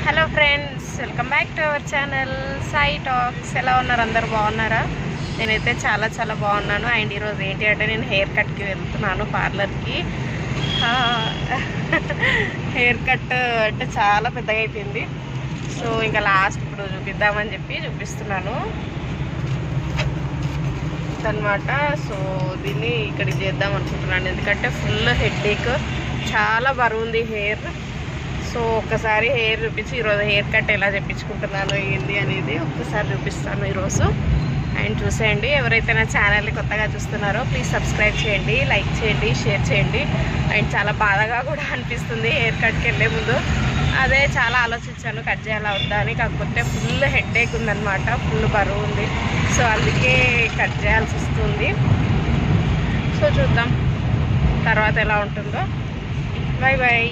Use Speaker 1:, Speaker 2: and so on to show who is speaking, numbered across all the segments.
Speaker 1: hello friends welcome back to our channel Sai talks ఎలా ఉన్నారు అందరు బాగున్నారా నేనైతే చాలా చాలా బాగున్నాను అండ్ ఈరోజు ఏంటి అంటే నేను హెయిర్ కట్కి వెళ్తున్నాను పార్లర్కి హెయిర్ కట్ అంటే చాలా పెద్దగా అయిపోయింది సో ఇంకా లాస్ట్ ఇప్పుడు చూపిద్దామని చెప్పి చూపిస్తున్నాను అనమాట సో దీన్ని ఇక్కడికి చేద్దాం అనుకుంటున్నాను ఎందుకంటే ఫుల్ హెడ్ఏక్ చాలా బరువు ఉంది హెయిర్ సో ఒక్కసారి హెయిర్ చూపించి ఈరోజు హెయిర్ కట్ ఎలా చెప్పించుకుంటున్నాను ఏంది అనేది ఒక్కసారి చూపిస్తాను ఈరోజు అండ్ చూసేయండి ఎవరైతే నా ఛానల్ని కొత్తగా చూస్తున్నారో ప్లీజ్ సబ్స్క్రైబ్ చేయండి లైక్ చేయండి షేర్ చేయండి అండ్ చాలా బాధగా కూడా అనిపిస్తుంది హెయిర్ కట్కి వెళ్ళే ముందు అదే చాలా ఆలోచించాను కట్ చేయాలా వద్దా అని కాకపోతే ఫుల్ హెడ్ఏక్ ఉందన్నమాట ఫుల్ బరువు ఉంది సో అందుకే కట్ చేయాల్సి వస్తుంది సో చూద్దాం తర్వాత ఎలా ఉంటుందో బాయ్ బాయ్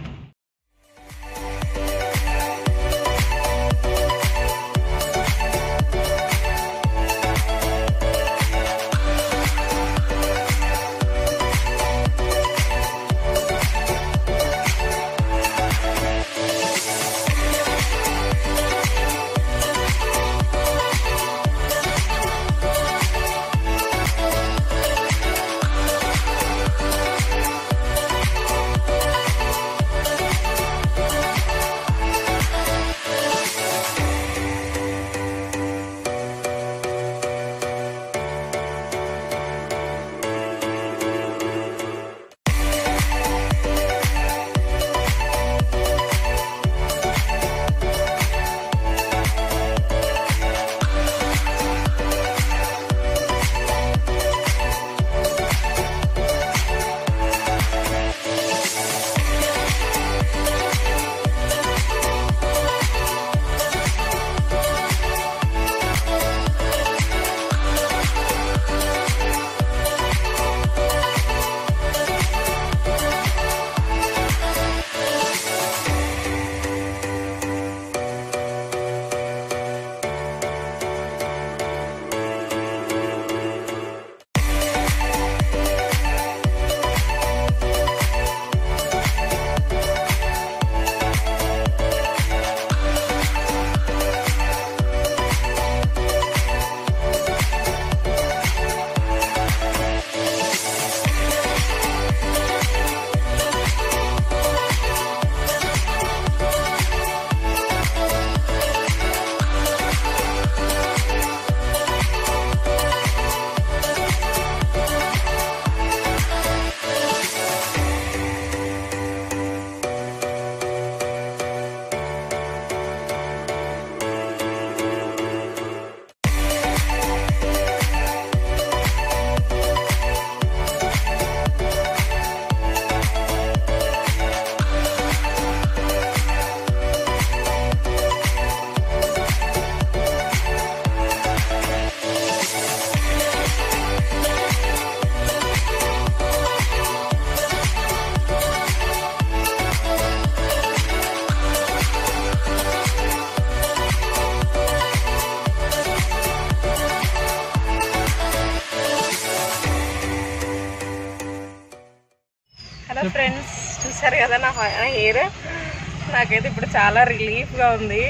Speaker 1: హలో ఫ్రెండ్స్ చూసారు కదా నా హెయిర్ నాకైతే ఇప్పుడు చాలా రిలీఫ్గా ఉంది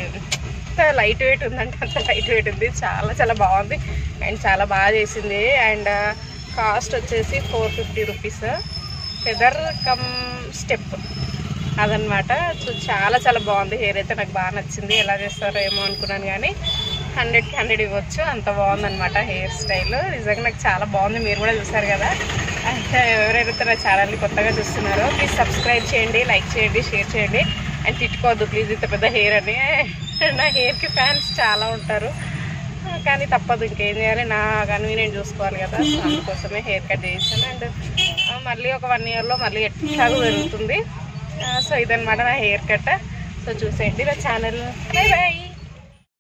Speaker 1: ఎంత లైట్ వెయిట్ ఉందంటే అంత లైట్ వెయిట్ ఉంది చాలా చాలా బాగుంది అండ్ చాలా బాగా చేసింది అండ్ కాస్ట్ వచ్చేసి four fifty rupees feather cum step అదనమాట సో చాలా చాలా బాగుంది హెయిర్ అయితే నాకు బాగా నచ్చింది ఎలా చేస్తారో ఏమో అనుకున్నాను కానీ హండ్రెడ్కి హండ్రెడ్ ఇవ్వచ్చు అంత బాగుందన్నమాట హెయిర్ స్టైల్ నిజంగా నాకు చాలా బాగుంది మీరు కూడా చూసారు కదా అయితే ఎవరైతే నా ఛానల్ని కొత్తగా చూస్తున్నారో ప్లీజ్ సబ్స్క్రైబ్ చేయండి లైక్ చేయండి షేర్ చేయండి అండ్ తిట్టుకోవద్దు ప్లీజ్ ఇంత పెద్ద హెయిర్ అని నా హెయిర్కి ఫ్యాన్స్ చాలా ఉంటారు కానీ తప్పదు ఇంకేం చేయాలి నా కన్వీనియంట్ చూసుకోవాలి కదా సో అందుకోసమే హెయిర్ కట్ చేయించాను అండ్ మళ్ళీ ఒక వన్ ఇయర్లో మళ్ళీ ఎట్లాగో పెరుగుతుంది సో ఇదనమాట నా హెయిర్ కట్ సో చూసేయండి నా ఛానల్ బై బాయ్